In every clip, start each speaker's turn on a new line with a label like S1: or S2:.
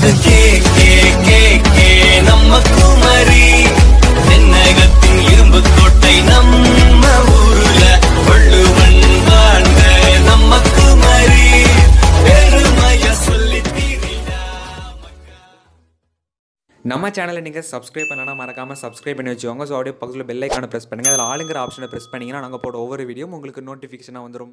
S1: அது K K K K நம்ம குமரி தென்னகத்தின் இரும்பு கோட்டை நம்ம ஊருல வள்ளுவன் வாழ்ந்த நம்ம குமரி பெருமைய சொல்லி தீரிடா
S2: நம்ம சேனலை நீங்கள் சப்ஸ்கிரைப் பண்ணலன்னா மறக்காமல் சப்ஸ்கிரைப் பண்ணி வச்சுக்கோங்க ஸோ அப்படியே பக்கத்தில் பெல் ஐக்கானை ப்ரெஸ் பண்ணுங்கள் அதில் ஆளுங்கிற ஆப்ஷனை ப்ரெஸ் பண்ணிங்கன்னா நாங்கள் போட ஒவ்வொரு வீடியோ உங்களுக்கு நோட்டிஃபிகேஷனாக வந்துடும்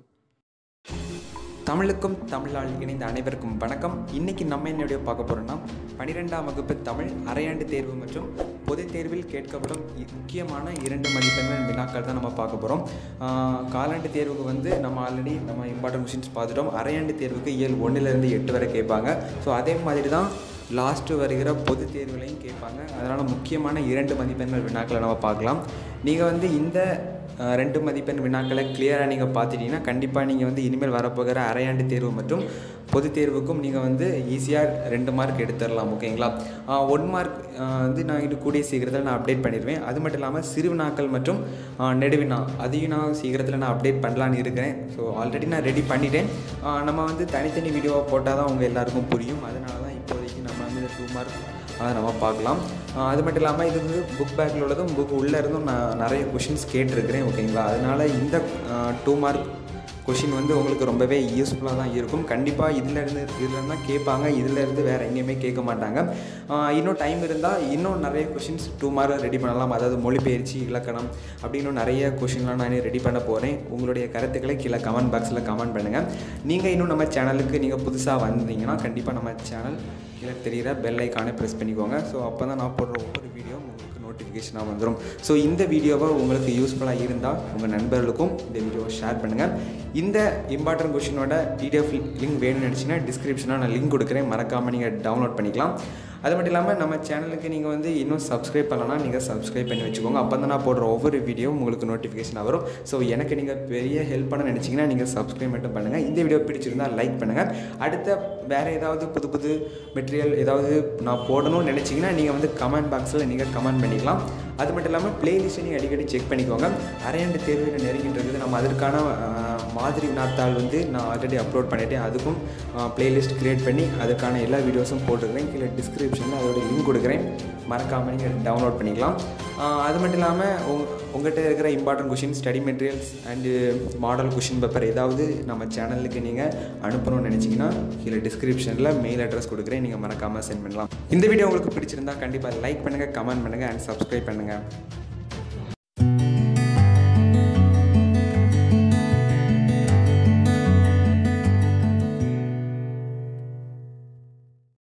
S2: தமிழுக்கும் தமிழால் இணைந்த அனைவருக்கும் வணக்கம் இன்னைக்கு நம்ம என்ன வீடியோ பார்க்க போகிறோம்னா பன்னிரெண்டாம் வகுப்பு தமிழ் அரையாண்டு தேர்வு மற்றும் பொதுத் தேர்வில் கேட்கப்படும் இ- முக்கியமான இரண்டு மதிப்பெண்கள் வினாக்கள் தான் நம்ம பார்க்க போகிறோம் காலாண்டு தேர்வுக்கு வந்து நம்ம ஆல்ரெடி நம்ம இம்பார்ட்டன்ட் கொஷின்ஸ் பார்த்துட்டோம் அரையாண்டு தேர்வுக்கு இயல் ஒன்றிலிருந்து எட்டு வரை கேட்பாங்க ஸோ அதே மாதிரி தான் லாஸ்ட்டு வருகிற பொது தேர்வுலையும் கேட்பாங்க அதனால் முக்கியமான இரண்டு மதிப்பெண்கள் வினாக்களை நம்ம பார்க்கலாம் நீங்கள் வந்து இந்த அஹ், ரெண்டு மதிப்பெண் வினாக்களை கிளியராக நீங்கள் பார்த்துட்டீங்கன்னா கண்டிப்பாக நீங்கள் வந்து இனிமேல் வரப்போகிற அரையாண்டு தேர்வு மற்றும் பொது தேர்வுக்கும் நீங்கள் வந்து ஈஸியாக ரெண்டு மார்க் எடுத்துடலாம் ஓகேங்களா ஒன் மார்க் வந்து நான் இது கூடிய சீக்கிரத்தில் நான் அப்டேட் பண்ணிடுவேன் அது மட்டும் இல்லாமல் சிறு வினாக்கள் மற்றும் அஹ், நெடுவினா அதையும் நான் சீக்கிரத்தில் நான் அப்டேட் பண்ணலான்னு இருக்கிறேன் ஸோ ஆல்ரெடி நான் ரெடி பண்ணிட்டேன் அஹ், நம்ம வந்து தனித்தனி வீடியோவாக போட்டால் தான் உங்கள் எல்லாருக்கும் புரியும் அதனால தான் இப்போதைக்கு நம்ம வந்து இந்த டூ மார்க் அதை நம்ம பார்க்கலாம் ஆஹ் அது மட்டும் இல்லாமல் இது வந்து புக் பேக்கில் உள்ளதும் புக் உள்ளே இருந்தும் நான் நிறைய கொஷின்ஸ் கேட்டிருக்கிறேன் ஓகேங்களா அதனால் இந்த டூ மார்க் கொஷின் வந்து உங்களுக்கு ரொம்பவே யூஸ்ஃபுல்லாக தான் இருக்கும் கண்டிப்பாக இதிலேருந்து இதில் தான் கேட்பாங்க இதிலேருந்து வேறு எங்கேயுமே கேட்க மாட்டாங்க ஆஹ் இன்னும் டைம் இருந்தால் இன்னும் நிறைய கொஷின்ஸ் டூ மார்க் ரெடி பண்ணலாம் அதாவது மொழிபெயர்ச்சி இலக்கணம் அப்படின்னு நிறைய கொஷின்லாம் நான் ரெடி பண்ண போகிறேன் உங்களுடைய கருத்துக்களை கீழே கமெண்ட் பாக்ஸில் கமெண்ட் பண்ணுங்கள் நீங்கள் இன்னும் நம்ம சேனலுக்கு நீங்கள் புதுசாக வந்தீங்கன்னா கண்டிப்பாக நம்ம சேனல் கீழே தெரிகிற பெல் ஐக்கானை ப்ரெஸ் பண்ணிக்கோங்க ஸோ அப்போ தான் நான் போடுற ஒவ்வொரு வீடியோ உங்களுக்கு நோட்டிஃபிகேஷனாக வந்துடும் ஸோ இந்த வீடியோவை உங்களுக்கு யூஸ்ஃபுல்லாக இருந்தால் உங்கள் நண்பர்களுக்கும் இந்த வீடியோவை ஷேர் பண்ணுங்கள் இந்த இம்பார்ட்டன்ட் கொஷினோட பிடிஎஃப் லிங்க் வேணும்னு நினச்சிங்கன்னா டிஸ்கிரிப்ஷனில் நான் லிங்க் கொடுக்குறேன் மறக்காமல் நீங்கள் டவுன்லோட் பண்ணிக்கலாம் அது மட்டும் இல்லாமல் நம்ம சேனலுக்கு நீங்கள் வந்து இன்னும் சப்ஸ்கிரைப் பண்ணலன்னா நீங்கள் சப்ஸ்கிரைப் பண்ணி வச்சுக்கோங்க அப்போ தான் நான் போடுற ஒவ்வொரு வீடியோவும் உங்களுக்கு நோட்டிஃபிகேஷன் வரும் ஸோ எனக்கு நீங்கள் பெரிய ஹெல்ப் பண்ண நினச்சிங்கன்னா நீங்கள் சப்ஸ்கிரைப் மட்டும் பண்ணுங்கள் இந்த வீடியோ பிடிச்சிருந்தா லைக் பண்ணுங்கள் அடுத்த வேறு ஏதாவது புது புது மெட்டீரியல் ஏதாவது நான் போடணும்னு நினச்சிங்கன்னா நீங்கள் வந்து கமெண்ட் பாக்ஸில் நீங்கள் கமெண்ட் பண்ணிக்கலாம் அது மட்டும் இல்லாமல் பிளேலிஸ்ட்டை நீங்கள் அடிக்கடி செக் பண்ணிக்கோங்க அரையாண்டு தேர்வு நெருங்கிட்டு இருக்குது நம்ம அதற்கான ஆஹ், மாதிரி வினாத்தாள் வந்து நான் ஆல்ரெடி அப்லோட் பண்ணிட்டேன் அதுக்கும் பிளேலிஸ்ட் க்ரியேட் பண்ணி அதுக்கான எல்லா வீடியோஸும் போட்டிருக்கிறேன் கீழே டிஸ்கிரிப்ஷனில் அதோட லிங்க் கொடுக்குறேன் மறக்காமல் நீங்கள் டவுன்லோட் பண்ணிக்கலாம் ஆஹ், அது மட்டும் இல்லாமல் உங் உங்கள்கிட்ட இருக்கிற important question study materials and model question paper ஏதாவது நம்ம சேனலுக்கு நீங்கள் அனுப்பணும்னு நினச்சிங்கன்னா கீழே டிஸ்கிரிப்ஷனில் மெயில் அட்ரஸ் கொடுக்குறேன் நீங்கள் மறக்காமல் சென்ட் பண்ணலாம் இந்த வீடியோ உங்களுக்கு பிடிச்சிருந்தா கண்டிப்பாக லைக் பண்ணுங்கள் கமெண்ட் பண்ணுங்கள் அண்ட் சப்ஸ்கிரைப் பண்ணுங்கள்